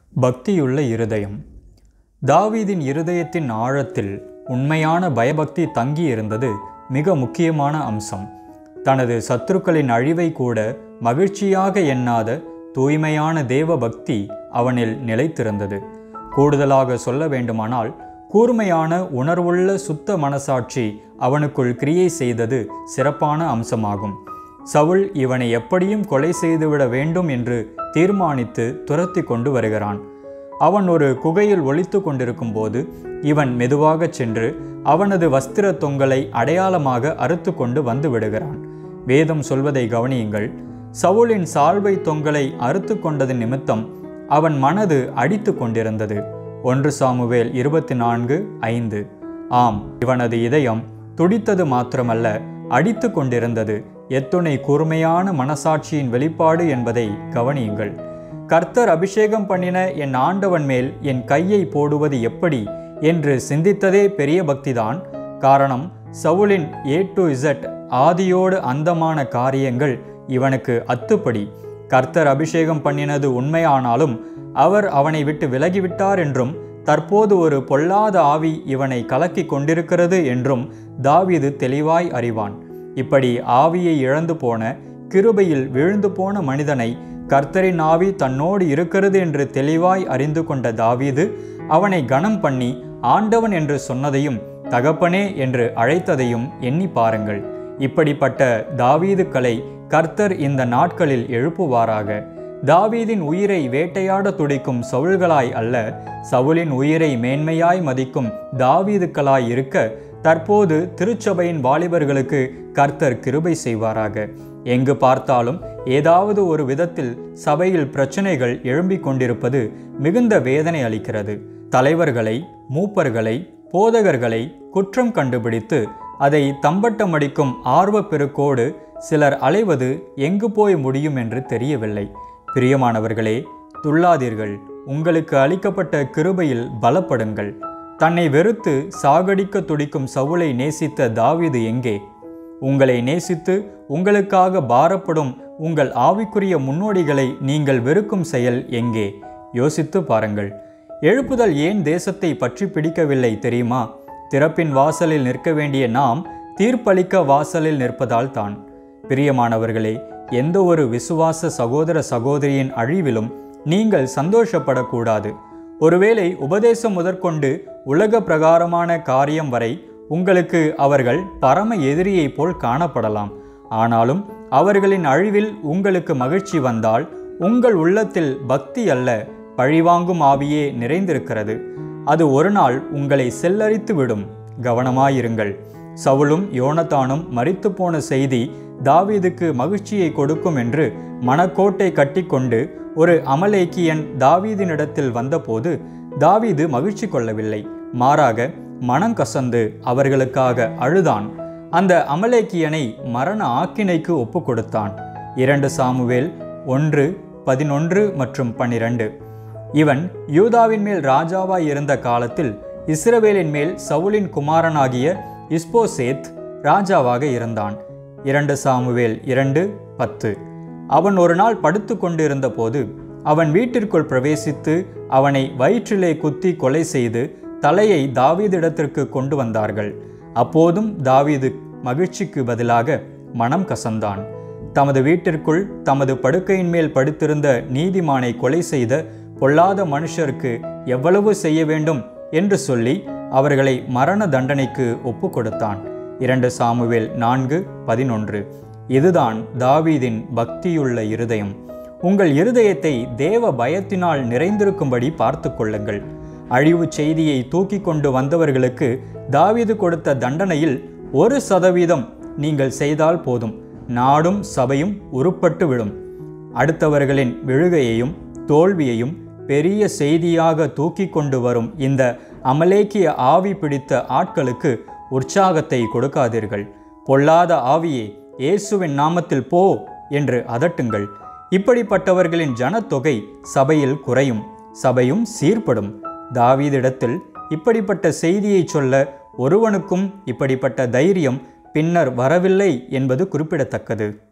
பக்தியுள்ள இருதயம் தாவீதின் இருதயத்தின் ஆழத்தில் உண்மையான பயபக்தி தங்கி இருந்தது மிக முக்கியமான அம்சம் தனது சத்துருக்களின் அழிவை கூட மகிழ்ச்சியாக எண்ணாத தூய்மையான தேவ பக்தி அவனில் நிலைத்திருந்தது கூடுதலாக சொல்ல வேண்டுமானால் கூர்மையான உணர்வுள்ள சுத்த மனசாட்சி அவனுக்குள் கிரியை செய்தது சிறப்பான அம்சமாகும் சவுல் இவனை எப்படியும் கொலை செய்துவிட வேண்டும் என்று தீர்மானித்து துரத்தி கொண்டு வருகிறான் அவன் ஒரு குகையில் ஒளித்து கொண்டிருக்கும் போது இவன் மெதுவாகச் சென்று அவனது வஸ்திர தொங்கலை அடையாளமாக அறுத்து கொண்டு வந்து விடுகிறான் வேதம் சொல்வதை கவனியுங்கள் சவுலின் சால்வை தொங்கலை அறுத்து கொண்டதன் நிமித்தம் அவன் மனது அடித்து கொண்டிருந்தது ஒன்று சாமுவேல் இருபத்தி நான்கு ஐந்து ஆம் இவனது இதயம் துடித்தது மாத்திரமல்ல அடித்து கொண்டிருந்தது எத்துணை கூர்மையான மனசாட்சியின் வெளிப்பாடு என்பதை கவனியுங்கள் கர்த்தர் அபிஷேகம் பண்ணின என் ஆண்டவன் மேல் என் கையை போடுவது எப்படி என்று சிந்தித்ததே பெரிய பக்திதான் காரணம் சவுலின் ஏ டு இசட் ஆதியோடு அந்தமான காரியங்கள் இவனுக்கு அத்துப்படி கர்த்தர் அபிஷேகம் பண்ணினது உண்மையானாலும் அவர் அவனை விட்டு விலகிவிட்டார் என்றும் தற்போது ஒரு பொல்லாத ஆவி இவனை கலக்கி கொண்டிருக்கிறது என்றும் தாவீது தெளிவாய் அறிவான் இப்படி ஆவியை இழந்து போன கிருபையில் விழுந்து போன மனிதனை கர்த்தரின் ஆவி தன்னோடு இருக்கிறது என்று தெளிவாய் அறிந்து கொண்ட தாவீது அவனை கனம் பண்ணி ஆண்டவன் என்று சொன்னதையும் தகப்பனே என்று அழைத்ததையும் எண்ணி பாருங்கள் இப்படிப்பட்ட தாவீதுக்களை கர்த்தர் இந்த நாட்களில் எழுப்புவாராக தாவீதின் உயிரை வேட்டையாட துடிக்கும் சவுள்களாய் அல்ல சவுலின் உயிரை மேன்மையாய் மதிக்கும் தாவீதுக்களாய் இருக்க தற்போது திருச்சபையின் வாலிபர்களுக்கு கர்த்தர் கிருபை செய்வாராக எங்கு பார்த்தாலும் ஏதாவது ஒரு விதத்தில் சபையில் பிரச்சனைகள் எழும்பிக் கொண்டிருப்பது மிகுந்த வேதனை அளிக்கிறது தலைவர்களை மூப்பர்களை போதகர்களை குற்றம் கண்டுபிடித்து அதை தம்பட்டமடிக்கும் ஆர்வப் பெருக்கோடு சிலர் அலைவது எங்கு போய் முடியும் என்று தெரியவில்லை பிரியமானவர்களே துள்ளாதீர்கள் உங்களுக்கு அளிக்கப்பட்ட கிருபையில் பலப்படுங்கள் தன்னை வெறுத்து சாகடிக்க துடிக்கும் சவுளை நேசித்த தாவீது எங்கே உங்களை நேசித்து உங்களுக்காக பாரப்படும் உங்கள் ஆவிக்குரிய முன்னோடிகளை நீங்கள் வெறுக்கும் செயல் எங்கே யோசித்து பாருங்கள் எழுப்புதல் ஏன் தேசத்தை பற்றி பிடிக்கவில்லை தெரியுமா திறப்பின் வாசலில் நிற்க வேண்டிய நாம் தீர்ப்பளிக்க வாசலில் நிற்பதால் தான் பிரியமானவர்களே எந்த ஒரு விசுவாச சகோதர சகோதரியின் அழிவிலும் நீங்கள் சந்தோஷப்படக்கூடாது ஒருவேளை உபதேசம் முதற்கொண்டு உலக பிரகாரமான காரியம் வரை உங்களுக்கு அவர்கள் பரம எதிரியைப் போல் காணப்படலாம் ஆனாலும் அவர்களின் அழிவில் உங்களுக்கு மகிழ்ச்சி வந்தால் உங்கள் உள்ளத்தில் பக்தி அல்ல பழிவாங்கும் ஆவியே நிறைந்திருக்கிறது அது ஒரு நாள் உங்களை செல்லரித்து விடும் கவனமாயிருங்கள் சவுலும் யோனத்தானும் மறித்து போன செய்தி தாவீதுக்கு மகிழ்ச்சியை கொடுக்கும் என்று மனக்கோட்டை கட்டிக்கொண்டு ஒரு அமலேக்கியன் தாவீதினிடத்தில் வந்தபோது தாவீது மகிழ்ச்சி கொள்ளவில்லை மாறாக மனம் கசந்து அவர்களுக்காக அழுதான் அந்த அமலேக்கியனை மரண ஆக்கினைக்கு ஒப்பு கொடுத்தான் இரண்டு சாமுவேல் ஒன்று பதினொன்று மற்றும் பன்னிரண்டு இவன் யூதாவின் மேல் ராஜாவாய் இருந்த காலத்தில் இஸ்ரவேலின் மேல் சவுலின் குமாரனாகிய இஸ்போசேத் ராஜாவாக இருந்தான் இரண்டு சாமுவேல் இரண்டு பத்து அவன் ஒரு நாள் படுத்து கொண்டிருந்த போது அவன் வீட்டிற்குள் பிரவேசித்து அவனை வயிற்றிலே குத்தி கொலை செய்து தலையை தாவீதிடத்திற்கு கொண்டு வந்தார்கள் அப்போதும் தாவீது மகிழ்ச்சிக்கு பதிலாக மனம் கசந்தான் தமது வீட்டிற்குள் தமது படுக்கையின் மேல் படுத்திருந்த நீதிமானை கொலை செய்த பொல்லாத மனுஷருக்கு எவ்வளவு செய்ய வேண்டும் என்று சொல்லி அவர்களை மரண தண்டனைக்கு ஒப்பு கொடுத்தான் இரண்டு சாமுவேல் நான்கு பதினொன்று இதுதான் தாவீதின் பக்தியுள்ள இருதயம் உங்கள் இருதயத்தை தேவ பயத்தினால் நிறைந்திருக்கும்படி பார்த்து கொள்ளுங்கள் அழிவு செய்தியை தூக்கி கொண்டு வந்தவர்களுக்கு தாவீது கொடுத்த தண்டனையில் ஒரு சதவீதம் நீங்கள் செய்தால் போதும் நாடும் சபையும் உருப்பட்டு விடும் அடுத்தவர்களின் விழுகையையும் தோல்வியையும் பெரிய செய்தியாக தூக்கி கொண்டு வரும் இந்த அமலேக்கிய ஆவி பிடித்த ஆட்களுக்கு உற்சாகத்தை கொடுக்காதீர்கள் பொல்லாத ஆவியே இயேசுவின் நாமத்தில் போ என்று அதட்டுங்கள் இப்படிப்பட்டவர்களின் ஜனத்தொகை சபையில் குறையும் சபையும் சீர்படும் தாவீதிடத்தில் இப்படிப்பட்ட செய்தியை சொல்ல ஒருவனுக்கும் இப்படிப்பட்ட தைரியம் பின்னர் வரவில்லை என்பது குறிப்பிடத்தக்கது